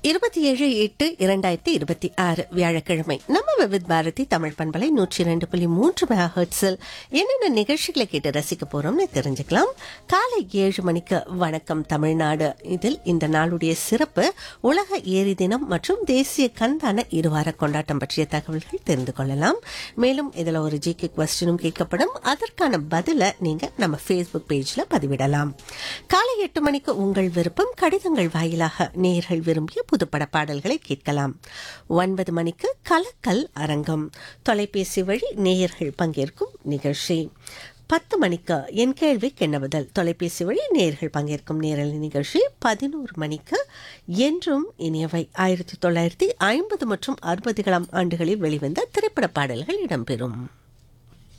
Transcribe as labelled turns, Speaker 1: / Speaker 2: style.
Speaker 1: இருபத்தி ஏழு எட்டு இரண்டாயிரத்தி இருபத்தி ஆறு வியாழக்கிழமை நம்ம விவித் பாரதி தமிழ் பண்பலை நூற்றி இரண்டு புள்ளி மூன்று மெகாஹெர்ட்ஸில் என்னென்ன நிகழ்ச்சிகளை கேட்டு ரசிக்க போறோம்னு தெரிஞ்சுக்கலாம் காலை ஏழு மணிக்கு வணக்கம் தமிழ்நாடு இதில் இந்த நாளுடைய சிறப்பு உலக ஏரி தினம் மற்றும் தேசிய கண்தான இருவார கொண்டாட்டம் பற்றிய தகவல்கள் தெரிந்து கொள்ளலாம் மேலும் இதில் ஒரு ஜிகே கொஸ்டினும் கேட்கப்படும் அதற்கான பதிலை நீங்க நம்ம ஃபேஸ்புக் பேஜ்ல பதிவிடலாம் காலை எட்டு மணிக்கு உங்கள் விருப்பம் கடிதங்கள் வாயிலாக நேர்கள் விரும்பிய புதுப்பட பாடல்களை கேட்கலாம் ஒன்பது மணிக்கு கலக்கல் அரங்கம் தொலைபேசி வழி நேயர்கள் பங்கேற்கும் நிகழ்ச்சி பத்து மணிக்கு என் கேள்விக்கு என்ன பதில் தொலைபேசி வழி நேயர்கள் பங்கேற்கும் நேரல் நிகழ்ச்சி பதினோரு மணிக்கு என்றும் இனியவை ஆயிரத்தி தொள்ளாயிரத்தி ஐம்பது மற்றும் அறுபதுகளாம் ஆண்டுகளில் வெளிவந்த திரைப்பட பாடல்கள் இடம்பெறும்